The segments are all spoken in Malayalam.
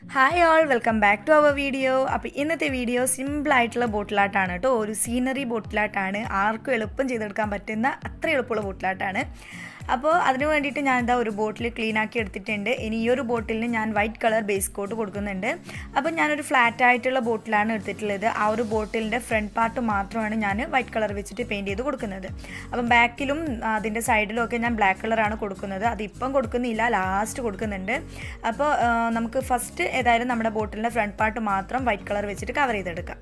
hi all welcome back to our video അപ്പോൾ ഇന്നത്തെ വീഡിയോ സിമ്പിളായിട്ടുള്ള ബോട്ടിലാട്ടാണ് കേട്ടോ ഒരു സീനറി ബോട്ടിലാട്ടാണ് ആർക്കും എളുപ്പം ചെയ്തെടുക്കാൻ പറ്റുന്ന അത്ര എളുപ്പമുള്ള ബോട്ടിലാട്ടാണ് അപ്പോൾ അതിന് വേണ്ടിയിട്ട് ഞാൻ എന്താ ഒരു ബോട്ടിൽ ക്ലീൻ ആക്കി എടുത്തിട്ടുണ്ട് ഇനി ഈ ഒരു ബോട്ടിലിന് ഞാൻ വൈറ്റ് കളർ ബേസ് കോട്ട് കൊടുക്കുന്നുണ്ട് അപ്പോൾ ഞാനൊരു ഫ്ലാറ്റ് ആയിട്ടുള്ള ബോട്ടിലാണ് എടുത്തിട്ടുള്ളത് ആ ഒരു ബോട്ടിലിൻ്റെ ഫ്രണ്ട് പാർട്ട് മാത്രമാണ് ഞാൻ വൈറ്റ് കളർ വെച്ചിട്ട് പെയിൻറ്റ് ചെയ്ത് കൊടുക്കുന്നത് അപ്പം ബാക്കിലും അതിൻ്റെ സൈഡിലും ഒക്കെ ഞാൻ ബ്ലാക്ക് കളറാണ് കൊടുക്കുന്നത് അത് ഇപ്പം കൊടുക്കുന്നില്ല ലാസ്റ്റ് കൊടുക്കുന്നുണ്ട് അപ്പോൾ ആ, നമുക്ക് ഫസ്റ്റ് ഏതായാലും നമ്മുടെ ബോട്ടിലിൻ്റെ ഫ്രണ്ട് പാർട്ട് മാത്രം വൈറ്റ് കളർ വെച്ചിട്ട് കവർ ചെയ്തെടുക്കാം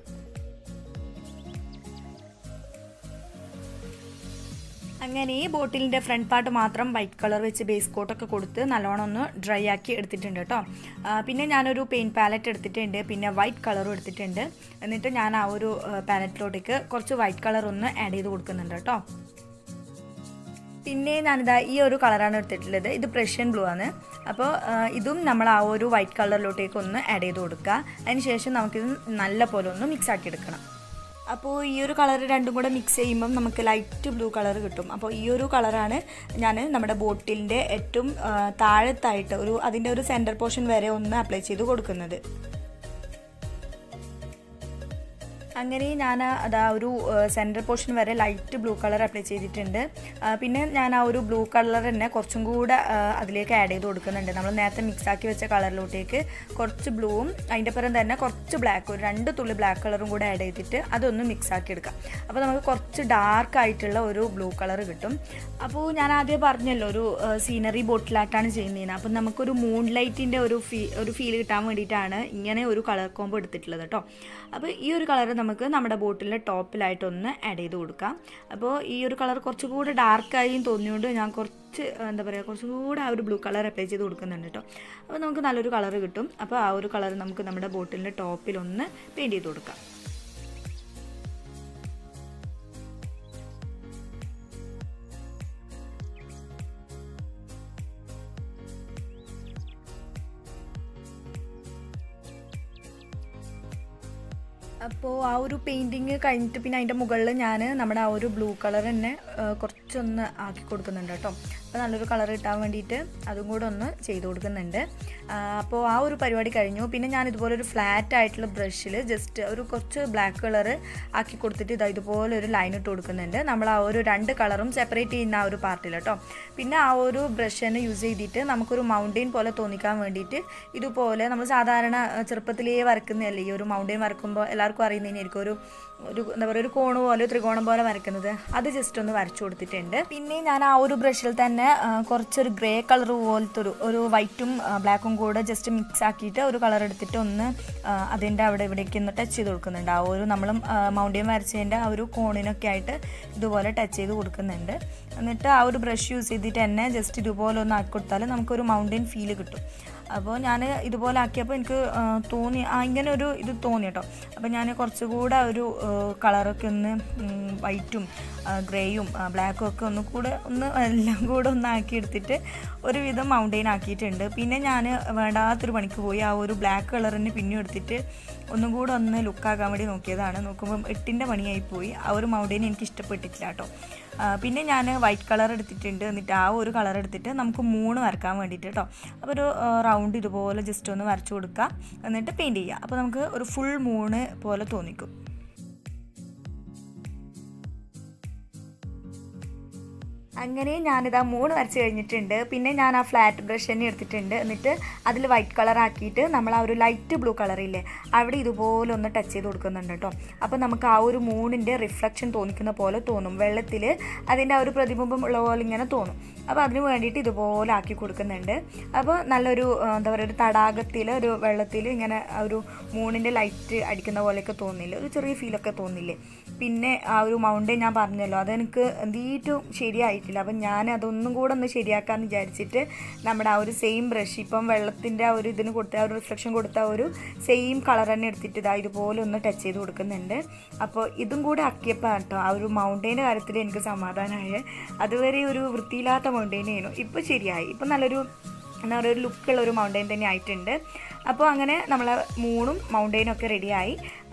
അങ്ങനെ ഈ ബോട്ടിലിൻ്റെ ഫ്രണ്ട് പാർട്ട് മാത്രം വൈറ്റ് കളർ വെച്ച് ബേസ് കോട്ടൊക്കെ കൊടുത്ത് നല്ലോണം ഒന്ന് ഡ്രൈ ആക്കി എടുത്തിട്ടുണ്ട് കേട്ടോ ആ, പിന്നെ ഞാനൊരു പെയിൻറ്റ് പാലറ്റ് എടുത്തിട്ടുണ്ട് പിന്നെ വൈറ്റ് കളറും എടുത്തിട്ടുണ്ട് എന്നിട്ട് ഞാൻ ആ ഒരു പാലറ്റിലോട്ടേക്ക് കുറച്ച് വൈറ്റ് കളർ ഒന്ന് ആഡ് ചെയ്ത് കൊടുക്കുന്നുണ്ട് കേട്ടോ പിന്നെ ഞാനിതാ ഈ ഒരു കളറാണ് എടുത്തിട്ടുള്ളത് ഇത് പ്രഷ്യൻ ബ്ലൂ ആണ് അപ്പോൾ ഇതും നമ്മൾ ആ ഒരു വൈറ്റ് കളറിലോട്ടേക്ക് ഒന്ന് ആഡ് ചെയ്ത് കൊടുക്കുക അതിന് ശേഷം നമുക്കിത് നല്ല പോലെ ഒന്ന് മിക്സ് ആക്കി എടുക്കണം അപ്പോൾ ഈ ഒരു കളർ രണ്ടും കൂടെ മിക്സ് ചെയ്യുമ്പം നമുക്ക് ലൈറ്റ് ബ്ലൂ കളർ കിട്ടും അപ്പോൾ ഈ ഒരു കളറാണ് ഞാൻ നമ്മുടെ ബോട്ടിലിൻ്റെ ഏറ്റവും ആ, താഴത്തായിട്ട് ഒരു അതിൻ്റെ ഒരു സെൻറ്റർ പോർഷൻ വരെ ഒന്ന് അപ്ലൈ ചെയ്ത് കൊടുക്കുന്നത് അങ്ങനെ ഞാൻ അതാ ഒരു സെൻറ്റർ പോർഷൻ വരെ ലൈറ്റ് ബ്ലൂ കളർ അപ്ലൈ ചെയ്തിട്ടുണ്ട് ആ, പിന്നെ ഞാൻ ആ ഒരു ബ്ലൂ കളർ തന്നെ കുറച്ചും കൂടെ ആ, അതിലേക്ക് ആഡ് ചെയ്ത് കൊടുക്കുന്നുണ്ട് നമ്മൾ നേരത്തെ മിക്സ് ആക്കി വെച്ച കളറിലോട്ടേക്ക് കുറച്ച് ബ്ലൂവും അതിൻ്റെ പുറം തന്നെ കുറച്ച് ബ്ലാക്ക് ഒരു രണ്ട് തുള്ളി ബ്ലാക്ക് കളറും കൂടെ ആഡ് ചെയ്തിട്ട് അതൊന്ന് മിക്സ് ആക്കി എടുക്കാം അപ്പോൾ നമുക്ക് കുറച്ച് ഡാർക്ക് ആയിട്ടുള്ള ഒരു ബ്ലൂ കളർ കിട്ടും അപ്പോൾ ഞാൻ ആദ്യം പറഞ്ഞല്ലോ ഒരു സീനറി ബോട്ടിലായിട്ടാണ് ചെയ്യുന്നതിന് അപ്പം നമുക്കൊരു മൂൺ ലൈറ്റിൻ്റെ ഒരു ഫീ ഒരു ഫീൽ കിട്ടാൻ വേണ്ടിയിട്ടാണ് ഇങ്ങനെ ഒരു കളർ കോമ്പോ എടുത്തിട്ടുള്ളത് കേട്ടോ അപ്പോൾ ഈ ഒരു കളർ നമുക്ക് നമ്മുടെ ബോട്ടിലിൻ്റെ ടോപ്പിലായിട്ടൊന്ന് ആഡ് ചെയ്ത് കൊടുക്കാം അപ്പോൾ ഈ ഒരു കളർ കുറച്ചുകൂടെ ഡാർക്കായും തോന്നിയോണ്ട് ഞാൻ കുറച്ച് എന്താ പറയുക കുറച്ചുകൂടെ ആ ഒരു ബ്ലൂ കളർ അപ്ലൈ ചെയ്ത് കൊടുക്കുന്നുണ്ട് കേട്ടോ അപ്പോൾ നമുക്ക് നല്ലൊരു കളർ കിട്ടും അപ്പോൾ ആ ഒരു കളർ നമുക്ക് നമ്മുടെ ബോട്ടിലിൻ്റെ ടോപ്പിലൊന്ന് പെയിൻറ്റ് ചെയ്ത് കൊടുക്കാം അപ്പോൾ ആ ഒരു പെയിൻറ്റിങ് കഴിഞ്ഞിട്ട് പിന്നെ അതിൻ്റെ മുകളിൽ ഞാൻ നമ്മുടെ ആ ഒരു ബ്ലൂ കളർ തന്നെ ആ, കുറച്ചൊന്ന് ആക്കി കൊടുക്കുന്നുണ്ട് കേട്ടോ അപ്പോൾ നല്ലൊരു കളർ കിട്ടാൻ വേണ്ടിയിട്ട് അതും കൂടെ ഒന്ന് ചെയ്ത് കൊടുക്കുന്നുണ്ട് ആ, അപ്പോൾ ആ ഒരു പരിപാടി കഴിഞ്ഞു പിന്നെ ഞാൻ ഇതുപോലെ ഒരു ഫ്ലാറ്റ് ആയിട്ടുള്ള ബ്രഷിൽ ജസ്റ്റ് ഒരു കുറച്ച് ബ്ലാക്ക് കളർ ആക്കി കൊടുത്തിട്ട് ഇതാ ഇതുപോലെ ഒരു ലൈൻ ഇട്ട് കൊടുക്കുന്നുണ്ട് നമ്മൾ ആ ഒരു രണ്ട് കളറും സെപ്പറേറ്റ് ചെയ്യുന്ന ആ ഒരു പാർട്ടിൽ കേട്ടോ പിന്നെ ആ ഒരു ബ്രഷ് തന്നെ യൂസ് ചെയ്തിട്ട് നമുക്കൊരു മൗണ്ടെയിൻ പോലെ തോന്നിക്കാൻ വേണ്ടിയിട്ട് ഇതുപോലെ നമ്മൾ സാധാരണ ആ, ചെറുപ്പത്തിലേ വരക്കുന്നതല്ലേ ഈ ഒരു മൗണ്ടെയിൻ വരക്കുമ്പോൾ എല്ലാവർക്കും അറിയുന്നതിനായിരിക്കും ഒരു ഒരു എന്താ പറയുക ഒരു കോണ് പോലെ ഒരു ത്രികോണം പോലെ വരക്കുന്നത് അത് ജസ്റ്റ് ഒന്ന് വരച്ചു കൊടുത്തിട്ടുണ്ട് പിന്നെ ഞാൻ ആ ഒരു ബ്രഷിൽ തന്നെ ആ, കുറച്ചൊരു ഗ്രേ കളർ പോലത്തെ ഒരു ഒരു വൈറ്റും ബ്ലാക്കും കൂടെ ജസ്റ്റ് മിക്സ് ആക്കിയിട്ട് ഒരു കളർ എടുത്തിട്ട് ഒന്ന് ആ, അതിൻ്റെ അവിടെ ഇവിടേക്ക് ഒന്ന് ടച്ച് ചെയ്ത് കൊടുക്കുന്നുണ്ട് ആ ഒരു നമ്മൾ മൗണ്ടെയിൻ വരച്ചതിൻ്റെ ആ ഒരു കോണിനൊക്കെ ആയിട്ട് ഇതുപോലെ ടച്ച് ചെയ്ത് കൊടുക്കുന്നുണ്ട് എന്നിട്ട് ആ ഒരു ബ്രഷ് യൂസ് ചെയ്തിട്ട് തന്നെ ജസ്റ്റ് ഇതുപോലെ ഒന്ന് ആക്കി കൊടുത്താൽ നമുക്കൊരു മൗണ്ടെയിൻ ഫീല് കിട്ടും അപ്പോൾ ഞാൻ ഇതുപോലെ ആക്കിയപ്പോൾ എനിക്ക് ആ, തോന്നി ആ ഇങ്ങനെ ഒരു ഇത് തോന്നി കേട്ടോ അപ്പോൾ ഞാൻ കുറച്ചുകൂടെ ഒരു ആ, കളറൊക്കെ ഒന്ന് ഉം, വൈറ്റും ആ, ഗ്രേയും ആ, ബ്ലാക്കും ഒക്കെ ഒന്ന് കൂടെ ഒന്ന് എല്ലാം കൂടെ ഒന്ന് ആക്കി എടുത്തിട്ട് ഒരുവിധം മൗണ്ടെയിൻ ആക്കിയിട്ടുണ്ട് പിന്നെ ഞാൻ വേണ്ടാത്തൊരു പണിക്ക് പോയി ആ ഒരു ബ്ലാക്ക് കളറിന് പിന്നെയും എടുത്തിട്ട് ഒന്നും കൂടെ ഒന്ന് ലുക്കാക്കാൻ വേണ്ടി നോക്കിയതാണ് നോക്കുമ്പം എട്ടിൻ്റെ പണിയായി പോയി ആ ഒരു മൗണ്ടെയിൻ എനിക്ക് ഇഷ്ടപ്പെട്ടിട്ടില്ല കേട്ടോ ആ, പിന്നെ ഞാൻ വൈറ്റ് കളർ എടുത്തിട്ടുണ്ട് എന്നിട്ട് ആ ഒരു കളർ എടുത്തിട്ട് നമുക്ക് മൂന്ന് വരക്കാൻ വേണ്ടിയിട്ട് കേട്ടോ അപ്പോൾ ഒരു റൗണ്ട് ഇതുപോലെ ജസ്റ്റ് ഒന്ന് വരച്ചു കൊടുക്കുക എന്നിട്ട് പെയിൻറ്റ് ചെയ്യുക അപ്പോൾ നമുക്ക് ഒരു ഫുൾ മൂണ് പോലെ തോന്നിക്കും അങ്ങനെ ഞാനിതാ മൂന്ന് വരച്ച് കഴിഞ്ഞിട്ടുണ്ട് പിന്നെ ഞാൻ ആ ഫ്ലാറ്റ് ബ്രഷ് തന്നെ എടുത്തിട്ടുണ്ട് എന്നിട്ട് അതിൽ വൈറ്റ് കളർ ആക്കിയിട്ട് നമ്മൾ ആ ഒരു ലൈറ്റ് ബ്ലൂ കളറില്ലേ അവിടെ ഇതുപോലെ ഒന്ന് ടച്ച് ചെയ്ത് കൊടുക്കുന്നുണ്ട് കേട്ടോ അപ്പോൾ നമുക്ക് ആ ഒരു മൂണിൻ്റെ റിഫ്ലക്ഷൻ തോന്നിക്കുന്ന പോലെ തോന്നും വെള്ളത്തിൽ അതിൻ്റെ ആ ഒരു പ്രതിബിംബം ഉള്ള പോലെ ഇങ്ങനെ തോന്നും അപ്പോൾ അതിന് വേണ്ടിയിട്ട് ഇതുപോലെ ആക്കി കൊടുക്കുന്നുണ്ട് അപ്പോൾ നല്ലൊരു ആ, എന്താ പറയുക ഒരു തടാകത്തിൽ ഒരു വെള്ളത്തിൽ ഇങ്ങനെ ആ ഒരു മൂണിൻ്റെ ലൈറ്റ് അടിക്കുന്ന പോലെയൊക്കെ തോന്നില്ലേ ഒരു ചെറിയ ഫീലൊക്കെ തോന്നില്ലേ പിന്നെ ആ ഒരു മൗണ്ടെയിൻ ഞാൻ പറഞ്ഞല്ലോ അതെനിക്ക് എന്തിട്ടും ശരിയായിട്ടില്ല അപ്പം ഞാൻ അതൊന്നും കൂടെ ഒന്ന് ശരിയാക്കാമെന്ന് വിചാരിച്ചിട്ട് നമ്മുടെ ആ ഒരു സെയിം ബ്രഷ് ഇപ്പം വെള്ളത്തിൻ്റെ ആ ഒരു ഇതിന് കൊടുത്ത ആ ഒരു റിഫ്ലക്ഷൻ കൊടുത്ത ആ ഒരു സെയിം കളർ തന്നെ എടുത്തിട്ട് ഇതാ ഇതുപോലെ ഒന്ന് ടച്ച് ചെയ്ത് കൊടുക്കുന്നുണ്ട് അപ്പോൾ ഇതും കൂടെ ആക്കിയപ്പോൾ കേട്ടോ ആ ഒരു മൗണ്ടെയിൻ്റെ കാര്യത്തിൽ എനിക്ക് സമാധാനമായ അതുവരെ ഒരു വൃത്തിയില്ലാത്ത മൗണ്ടെയിൻ ആയിരുന്നു ഇപ്പോൾ ശരിയായി ഇപ്പം നല്ലൊരു എന്താ പറയുക ഒരു ലുക്കുള്ള ഒരു മൗണ്ടെയിൻ തന്നെ ആയിട്ടുണ്ട് അപ്പോൾ അങ്ങനെ നമ്മൾ മൂണും മൗണ്ടെയിനും ഒക്കെ റെഡിയായി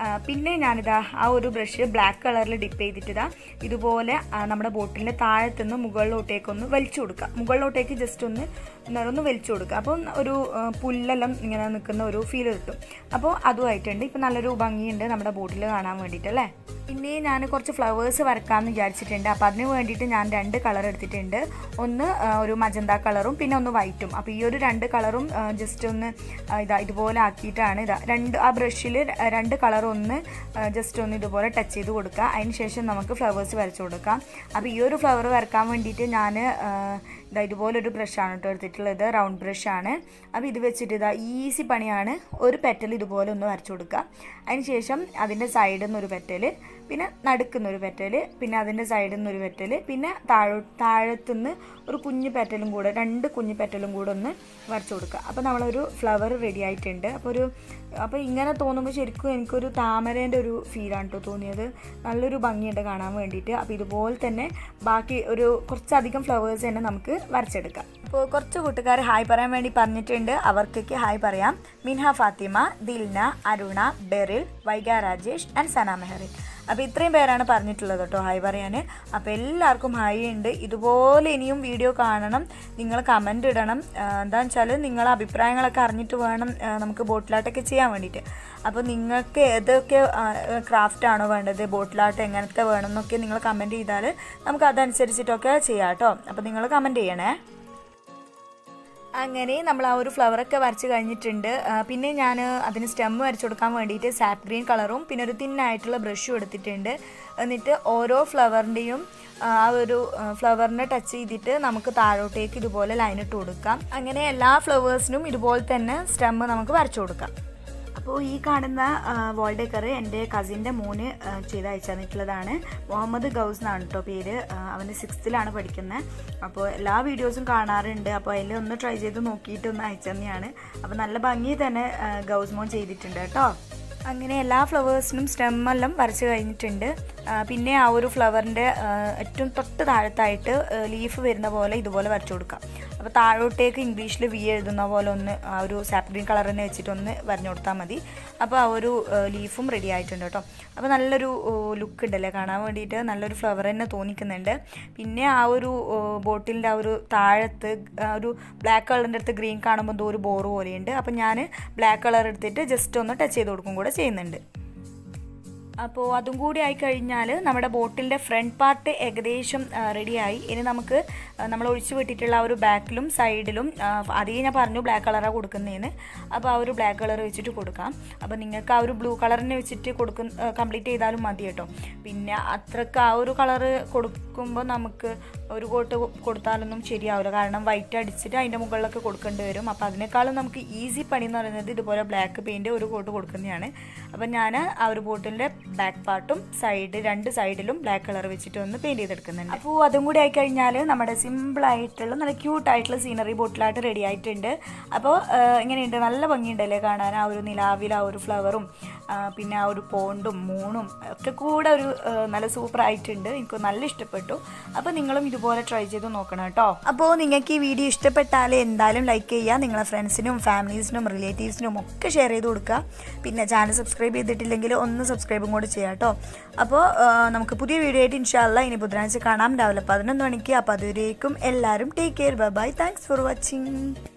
ആ, പിന്നെ ഞാനിതാ ആ ഒരു ബ്രഷ് ബ്ലാക്ക് കളറിൽ ഡിപ്പ് ചെയ്തിട്ട് ഇതാ ഇതുപോലെ ആ, നമ്മുടെ ബോട്ടിലിൻ്റെ താഴത്തുനിന്ന് മുകളിലോട്ടേക്കൊന്ന് വലിച്ചു കൊടുക്കുക മുകളിലോട്ടേക്ക് ജസ്റ്റ് ഒന്ന് എന്താ ഒന്ന് വലിച്ചു കൊടുക്കുക അപ്പോൾ ഒരു ആ, പുല്ലെല്ലാം ഇങ്ങനെ നിൽക്കുന്ന ഒരു ഫീൽ കിട്ടും അപ്പോൾ അതുമായിട്ടുണ്ട് ഇപ്പം നല്ലൊരു ഭംഗിയുണ്ട് നമ്മുടെ ബോട്ടിൽ കാണാൻ വേണ്ടിയിട്ട് അല്ലേ പിന്നെ ഞാൻ കുറച്ച് ഫ്ലവേഴ്സ് വരക്കാമെന്ന് വിചാരിച്ചിട്ടുണ്ട് അപ്പോൾ അതിന് വേണ്ടിയിട്ട് ഞാൻ രണ്ട് കളർ എടുത്തിട്ടുണ്ട് ഒന്ന് ആ, ഒരു മജന്ത കളറും പിന്നെ ഒന്ന് വൈറ്റും അപ്പോൾ ഈ ഒരു രണ്ട് കളറും ജസ്റ്റ് ഒന്ന് ആ, ഇതാ ഇതുപോലെ ആക്കിയിട്ടാണ് ഇതാ രണ്ട് ആ ബ്രഷിൽ രണ്ട് കളറും ഒന്ന് ജസ്റ്റ് ഒന്ന് ഇതുപോലെ ടച്ച് ചെയ്ത് കൊടുക്കുക അതിന് ശേഷം നമുക്ക് ഫ്ലവേഴ്സ് വരച്ചു കൊടുക്കാം അപ്പോൾ ഈ ഒരു ഫ്ലവർ വരക്കാൻ വേണ്ടിയിട്ട് ഞാൻ ഇതാ ഇതുപോലൊരു ബ്രഷാണ് കേട്ടോ എടുത്തിട്ടുള്ളത് റൗണ്ട് ബ്രഷാണ് അപ്പോൾ ഇത് വെച്ചിട്ട് ഇതാ ഈസി പണിയാണ് ഒരു പെറ്റൽ ഇതുപോലെ ഒന്ന് വരച്ചു കൊടുക്കുക അതിന് ശേഷം അതിൻ്റെ സൈഡിൽ നിന്ന് ഒരു പെറ്റൽ പിന്നെ നടുക്കുന്ന ഒരു പെറ്റൽ പിന്നെ അതിൻ്റെ സൈഡിൽ നിന്ന് ഒരു പെറ്റൽ പിന്നെ താഴോ താഴത്തുനിന്ന് ഒരു കുഞ്ഞു പെറ്റലും കൂടെ രണ്ട് കുഞ്ഞു പെറ്റലും കൂടെ ഒന്ന് വരച്ചു കൊടുക്കുക അപ്പോൾ നമ്മളൊരു ഫ്ലവർ റെഡി ആയിട്ടുണ്ട് അപ്പോൾ ഒരു അപ്പോൾ ഇങ്ങനെ തോന്നുമ്പോൾ ശരിക്കും എനിക്കൊരു താമരേൻ്റെ ഒരു ഫീലാണ് കേട്ടോ തോന്നിയത് നല്ലൊരു ഭംഗിയുണ്ട് കാണാൻ വേണ്ടിയിട്ട് അപ്പോൾ ഇതുപോലെ തന്നെ ബാക്കി ഒരു കുറച്ചധികം ഫ്ലവേഴ്സ് തന്നെ നമുക്ക് വരച്ചെടുക്കാം അപ്പോൾ കുറച്ച് കൂട്ടുകാർ ഹായ് പറയാൻ വേണ്ടി പറഞ്ഞിട്ടുണ്ട് അവർക്കൊക്കെ ഹായ് പറയാം മിൻഹ ഫാത്തിമ ദിൽന അരുണ ബെറിൽ വൈഗ രാജേഷ് ആൻഡ് സന മെഹറിൻ അപ്പോൾ ഇത്രയും പേരാണ് പറഞ്ഞിട്ടുള്ളത് കേട്ടോ ഹായ് പറയാൻ അപ്പോൾ എല്ലാവർക്കും ഹായ് ഉണ്ട് ഇതുപോലെ ഇനിയും വീഡിയോ കാണണം നിങ്ങൾ കമൻ്റ് ഇടണം ആ, എന്താണെന്ന് വെച്ചാൽ നിങ്ങളെ അഭിപ്രായങ്ങളൊക്കെ അറിഞ്ഞിട്ട് വേണം ആ, നമുക്ക് ബോട്ടിലാട്ടൊക്കെ ചെയ്യാൻ വേണ്ടിയിട്ട് അപ്പോൾ നിങ്ങൾക്ക് ഏതൊക്കെ ക്രാഫ്റ്റ് ആണോ വേണ്ടത് ബോട്ടിലാട്ട് എങ്ങനത്തെ വേണം എന്നൊക്കെ നിങ്ങൾ കമൻറ്റ് ചെയ്താൽ നമുക്ക് അതനുസരിച്ചിട്ടൊക്കെ ചെയ്യാം കേട്ടോ അപ്പോൾ നിങ്ങൾ കമൻറ്റ് ചെയ്യണേ അങ്ങനെ നമ്മൾ ആ ഒരു ഫ്ലവറൊക്കെ വരച്ച് കഴിഞ്ഞിട്ടുണ്ട് ആ, പിന്നെ ഞാൻ അതിന് സ്റ്റെം വരച്ചു കൊടുക്കാൻ വേണ്ടിയിട്ട് സാപ്പ് ഗ്രീൻ കളറും പിന്നെ ഒരു തിന്നായിട്ടുള്ള ബ്രഷും എടുത്തിട്ടുണ്ട് എന്നിട്ട് ഓരോ ഫ്ലവറിൻ്റെയും ആ ഒരു ഫ്ലവറിനെ ടച്ച് ചെയ്തിട്ട് നമുക്ക് താഴോട്ടേക്ക് ഇതുപോലെ ലൈൻ ഇട്ട് കൊടുക്കാം അങ്ങനെ എല്ലാ ഫ്ലവേഴ്സിനും ഇതുപോലെ തന്നെ സ്റ്റെം നമുക്ക് വരച്ചു കൊടുക്കാം അപ്പോൾ ഈ കാണുന്ന വാൾ ഡെക്കർ എൻ്റെ കസിൻ്റെ മോന് ആ, ചെയ്ത് അയച്ചു തന്നിട്ടുള്ളതാണ് മുഹമ്മദ് ഗൗസ് എന്നാണ് കേട്ടോ പേര് ആ, അവന് സിക്സ്ത്തിലാണ് പഠിക്കുന്നത് അപ്പോൾ എല്ലാ വീഡിയോസും കാണാറുണ്ട് അപ്പോൾ അതിൽ ഒന്ന് ട്രൈ ചെയ്ത് നോക്കിയിട്ട് ഒന്ന് അയച്ചു തന്നെയാണ് അപ്പോൾ നല്ല ഭംഗി തന്നെ ആ, ഗൗസ് മോൻ ചെയ്തിട്ടുണ്ട് കേട്ടോ അങ്ങനെ എല്ലാ ഫ്ലവേഴ്സിനും സ്റ്റെമ്മെല്ലാം വരച്ച് കഴിഞ്ഞിട്ടുണ്ട് ആ, പിന്നെ ആ ഒരു ഫ്ലവറിൻ്റെ ഏറ്റവും തൊട്ട് താഴത്തായിട്ട് ലീഫ് വരുന്ന പോലെ ഇതുപോലെ വരച്ചു കൊടുക്കാം അപ്പോൾ താഴോട്ടേക്ക് ഇംഗ്ലീഷിൽ വി എഴുതുന്ന പോലെ ഒന്ന് ആ ഒരു സാപ്പ് ഗ്രീൻ കളർ തന്നെ വെച്ചിട്ട് ഒന്ന് വരഞ്ഞു കൊടുത്താൽ മതി അപ്പോൾ ആ ഒരു ലീഫും റെഡി ആയിട്ടുണ്ട് കേട്ടോ അപ്പോൾ നല്ലൊരു ലുക്ക് ഉണ്ടല്ലേ കാണാൻ വേണ്ടിയിട്ട് നല്ലൊരു ഫ്ലവർ തന്നെ തോന്നിക്കുന്നുണ്ട് പിന്നെ ആ ഒരു ബോട്ടിലിൻ്റെ ആ ഒരു താഴത്ത് ആ ഒരു ബ്ലാക്ക് കളറിൻ്റെ അടുത്ത് ഗ്രീൻ കാണുമ്പോൾ എന്തോ ഒരു ബോറ് പോലെയുണ്ട് അപ്പോൾ ഞാൻ ബ്ലാക്ക് കളർ എടുത്തിട്ട് ജസ്റ്റ് ഒന്ന് ടച്ച് ചെയ്ത് കൊടുക്കും കൂടെ ചെയ്യുന്നുണ്ട് അപ്പോൾ അതും കൂടി ആയി കഴിഞ്ഞാൽ നമ്മുടെ ബോട്ടിൻ്റെ ഫ്രണ്ട് പാർട്ട് ഏകദേശം റെഡിയായി ഇനി നമുക്ക് ആ, നമ്മൾ ഒഴിച്ചു വിട്ടിട്ടുള്ള ആ ഒരു ബാക്കിലും സൈഡിലും അധികം ഞാൻ പറഞ്ഞു ബ്ലാക്ക് കളറാണ് കൊടുക്കുന്നതെന്ന് അപ്പോൾ ആ ഒരു ബ്ലാക്ക് കളർ വെച്ചിട്ട് കൊടുക്കാം അപ്പോൾ നിങ്ങൾക്ക് ആ ഒരു ബ്ലൂ കളറിനെ വെച്ചിട്ട് കൊടുക്കുന്ന കംപ്ലീറ്റ് ചെയ്താലും മതി കേട്ടോ പിന്നെ അത്രക്ക് ആ ഒരു കളറ് കൊടുക്കുമ്പോൾ നമുക്ക് ഒരു കോട്ട് കൊടുത്താലൊന്നും ശരിയാവില്ല കാരണം വൈറ്റ് അടിച്ചിട്ട് അതിൻ്റെ മുകളിലൊക്കെ കൊടുക്കേണ്ടി വരും അപ്പോൾ അതിനേക്കാളും നമുക്ക് ഈസി പണി എന്ന് പറയുന്നത് ഇതുപോലെ ബ്ലാക്ക് പെയിൻറ്റ് ഒരു കോട്ട് കൊടുക്കുന്നതാണ് അപ്പോൾ ഞാൻ ആ ഒരു ബോട്ടിലിൻ്റെ ബാക്ക് പാർട്ടും സൈഡ് രണ്ട് സൈഡിലും ബ്ലാക്ക് കളർ വെച്ചിട്ട് ഒന്ന് പെയിൻറ്റ് ചെയ്തെടുക്കുന്നുണ്ട് അപ്പോൾ അതും കൂടി ആയി കഴിഞ്ഞാൽ നമ്മുടെ സിമ്പിൾ ആയിട്ടുള്ള നല്ല ക്യൂട്ട് ആയിട്ടുള്ള സീനറി ബോട്ടിലായിട്ട് റെഡി ആയിട്ടുണ്ട് അപ്പോൾ ഇങ്ങനെയുണ്ട് നല്ല ഭംഗിയുണ്ടല്ലേ കാണാൻ ആ ഒരു നിലാവിൽ ആ ഒരു ഫ്ലവറും ആ, പിന്നെ ആ ഒരു പോണ്ടും മൂണും ഒക്കെ കൂടെ ഒരു ആ, നല്ല സൂപ്പർ ആയിട്ടുണ്ട് എനിക്ക് നല്ല ഇഷ്ടപ്പെട്ടു അപ്പോൾ നിങ്ങളും ഇതുപോലെ ട്രൈ ചെയ്ത് നോക്കണം കേട്ടോ അപ്പോൾ നിങ്ങൾക്ക് ഈ വീഡിയോ ഇഷ്ടപ്പെട്ടാൽ എന്തായാലും ലൈക്ക് ചെയ്യുക നിങ്ങളെ ഫ്രണ്ട്സിനും ഫാമിലീസിനും റിലേറ്റീവ്സിനും ഒക്കെ ഷെയർ ചെയ്ത് കൊടുക്കുക പിന്നെ ചാനൽ സബ്സ്ക്രൈബ് ചെയ്തിട്ടില്ലെങ്കിൽ ഒന്ന് സബ്സ്ക്രൈബും കൂടി ചെയ്യാം കേട്ടോ അപ്പോൾ ആ, നമുക്ക് പുതിയ വീഡിയോ ആയിട്ട് ഇൻഷാല്ല ഇനി ബുധനാഴ്ച കാണാം രാവിലെ പതിനൊന്ന് മണിക്ക് അപ്പോൾ അതുവരേക്കും എല്ലാവരും take care bye bye thanks for watching